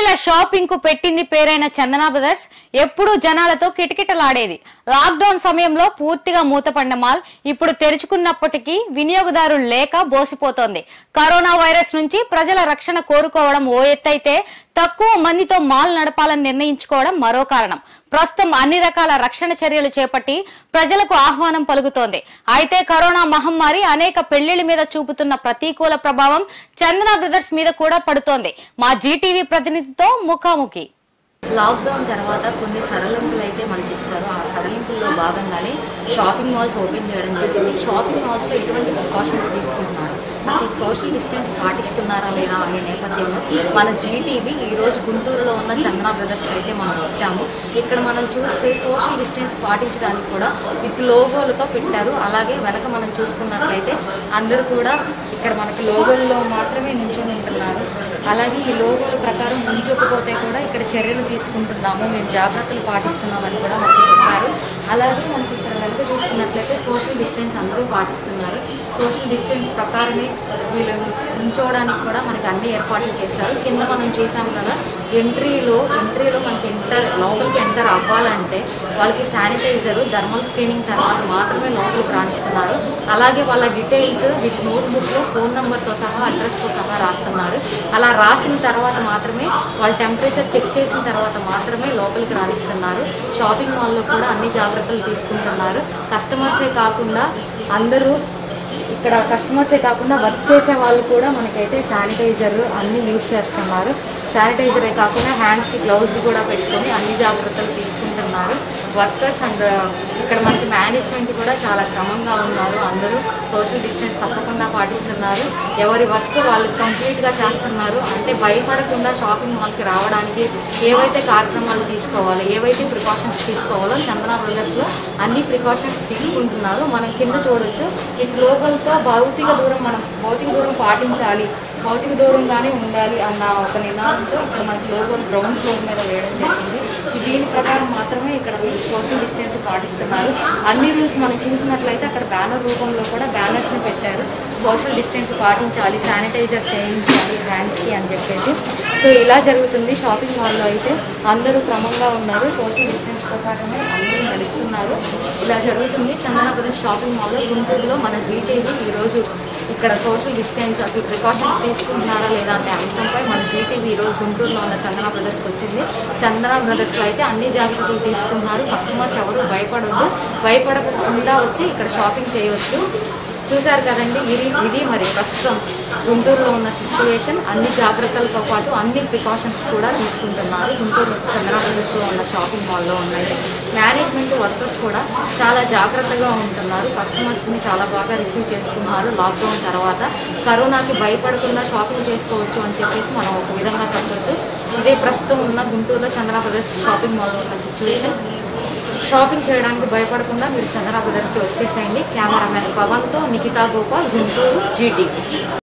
చిన్నపిల్లల షాపింగ్ కు పెట్టింది పేరైన చందన బ్రదర్స్ ఎప్పుడూ జనాలతో కిటకిటలాడేది లాక్డౌన్ సమయంలో పూర్తిగా మూతపడిన మాల్ ఇప్పుడు తెరుచుకున్నప్పటికీ వినియోగదారులు లేక బోసిపోతోంది కరోనా వైరస్ నుంచి ప్రజల రక్షణ కోరుకోవడం ఓ ఎత్తైతే తక్కువ మందితో మాల్ నడపాలని నిర్ణయించుకోవడం మరో కారణం ప్రస్తుతం అన్ని రకాల రక్షణ చర్యలు చేపట్టి ప్రజలకు ఆహ్వానం పలుకుతోంది అయితే కరోనా మహమ్మారి అనేక పెళ్లిళ్ల మీద చూపుతున్న ప్రతికూల ప్రభావం చందన బ్రదర్స్ మీద కూడా పడుతోంది మా జీటీవీ ప్రతినిధితో ముఖాముఖి లాక్డౌన్ తర్వాత కొన్ని సడలింపులు అయితే మనకి ఇచ్చారు ఆ సడలింపుల్లో భాగంగానే షాపింగ్ మాల్స్ ఓపెన్ చేయడం జరిగింది షాపింగ్ మాల్స్లో ఎటువంటి ప్రికాషన్స్ తీసుకుంటున్నారు అసలు సోషల్ డిస్టెన్స్ పాటిస్తున్నారా లేదా అనే నేపథ్యంలో మన జీటీవీ ఈరోజు గుంటూరులో ఉన్న చంద్ర బ్రదర్స్ అయితే మనం వచ్చాము ఇక్కడ మనం చూస్తే సోషల్ డిస్టెన్స్ పాటించడానికి కూడా విత్ లోగోలతో పెట్టారు అలాగే వెనక మనం చూసుకున్నట్లయితే అందరూ కూడా ఇక్కడ మనకి లోగోల్లో మాత్రమే నించొని ఉంటున్నారు అలాగే ఈ లోగోల ప్రకారం ఉంచకపోతే కూడా ఇక్కడ చర్యలు తీసుకుంటున్నాము మేము జాగ్రత్తలు పాటిస్తున్నామని కూడా మనకి చెప్పారు అలాగే మనకి ఇక్కడ వెనక చూసుకున్నట్లయితే సోషల్ డిస్టెన్స్ అందరూ పాటిస్తున్నారు సోషల్ డిస్టెన్స్ ప్రకారమే వీళ్ళు ఉంచోవడానికి కూడా మనకి అన్ని ఏర్పాట్లు చేశారు కింద మనం చూసాం కదా ఎంట్రీలో ఎంట్రీలో మనకి ఎంటర్ లోపలికి ఎంటర్ అవ్వాలంటే వాళ్ళకి శానిటైజర్ థర్మల్ స్క్రీనింగ్ తర్వాత మాత్రమే లోపలికి రాణిస్తున్నారు అలాగే వాళ్ళ డీటెయిల్స్ విత్ నోట్బుక్లో ఫోన్ నెంబర్తో సహా అడ్రస్తో సహా రాస్తున్నారు అలా రాసిన తర్వాత మాత్రమే వాళ్ళ టెంపరేచర్ చెక్ చేసిన తర్వాత మాత్రమే లోపలికి రాణిస్తున్నారు షాపింగ్ మాల్లో కూడా అన్ని జాగ్రత్తలు తీసుకుంటున్నారు కస్టమర్సే కాకుండా అందరూ ఇక్కడ కస్టమర్సే కాకుండా వర్క్ చేసే వాళ్ళు కూడా మనకైతే శానిటైజర్ అన్ని యూజ్ చేస్తున్నారు శానిటైజరే కాకుండా హ్యాండ్స్కి గ్లౌజ్ కూడా పెట్టుకొని అన్ని జాగ్రత్తలు తీసుకుంటున్నారు వర్కర్స్ అండ్ ఇక్కడ మనకి మేనేజ్మెంట్ కూడా చాలా క్రమంగా ఉన్నారు అందరూ సోషల్ డిస్టెన్స్ తప్పకుండా పాటిస్తున్నారు ఎవరి వర్క్ వాళ్ళు కంప్లీట్గా చేస్తున్నారు అంటే భయపడకుండా షాపింగ్ మాల్కి రావడానికి ఏవైతే కార్యక్రమాలు తీసుకోవాలి ఏవైతే ప్రికాషన్స్ తీసుకోవాలో చందన బ్రదర్స్లో అన్ని ప్రికాషన్స్ తీసుకుంటున్నారు మనం కింద చూడొచ్చు ఈ గ్లోబల్తో భౌతిక దూరం మనం భౌతిక దూరం పాటించాలి భౌతిక దూరంగానే ఉండాలి అన్న ఒక నినాదంతో ఇక్కడ మనకి లోగో గ్రౌండ్ ఫ్లోర్ మీద వేయడం జరిగింది దీని ప్రకారం మాత్రమే ఇక్కడ వీళ్ళు సోషల్ డిస్టెన్స్ పాటిస్తున్నారు అన్ని రూల్స్ మనం చూసినట్లయితే అక్కడ బ్యానర్ రూపంలో కూడా బ్యానర్స్ని పెట్టారు సోషల్ డిస్టెన్స్ పాటించాలి శానిటైజర్ చేయించాలి హ్యాండ్స్కి అని చెప్పేసి సో ఇలా జరుగుతుంది షాపింగ్ మాల్లో అయితే అందరూ క్రమంగా ఉన్నారు సోషల్ డిస్టెన్స్ ప్రకారమే అందరూ నడుస్తున్నారు ఇలా జరుగుతుంది చందనాపురం షాపింగ్ మాల్లో గుంటూరులో మన జీటీవీ ఈరోజు ఇక్కడ సోషల్ డిస్టెన్స్ అసలు ప్రికాషన్స్ తీసుకుంటున్నారా లేదా అనే అంశంపై మన జీటీవీ ఈరోజు గుంటూరులో ఉన్న చందన బ్రదర్స్కి వచ్చింది చందన బ్రదర్స్లో అయితే అన్ని జాగ్రత్తలు తీసుకుంటున్నారు కస్టమర్స్ ఎవరు భయపడొద్దు భయపడకుండా వచ్చి ఇక్కడ షాపింగ్ చేయవచ్చు చూశారు కదండి ఇది ఇది మరి ప్రస్తుతం గుంటూరులో ఉన్న సిచ్యువేషన్ అన్ని జాగ్రత్తలతో పాటు అన్ని ప్రికాషన్స్ కూడా తీసుకుంటున్నారు గుంటూరు చంద్రాప్రదేశ్లో ఉన్న షాపింగ్ మాల్లో ఉన్నాయి మేనేజ్మెంట్ వర్కర్స్ కూడా చాలా జాగ్రత్తగా ఉంటున్నారు కస్టమర్స్ని చాలా బాగా రిసీవ్ చేసుకున్నారు లాక్డౌన్ తర్వాత కరోనాకి భయపడకుండా షాపింగ్ చేసుకోవచ్చు అని చెప్పేసి మనం ఒక విధంగా చెప్పొచ్చు ఇదే ప్రస్తుతం ఉన్న గుంటూరులో చంద్రాప్రదేశ్ షాపింగ్ మాల్లో ఉన్న సిచ్యువేషన్ షాపింగ్ చేయడానికి భయపడకుండా మీరు చంద్ర బ్రదర్స్కి వచ్చేసేయండి కెమెరామెన్ పవన్తో నిఖితా గోపాల్ గుంటూరు జీటీ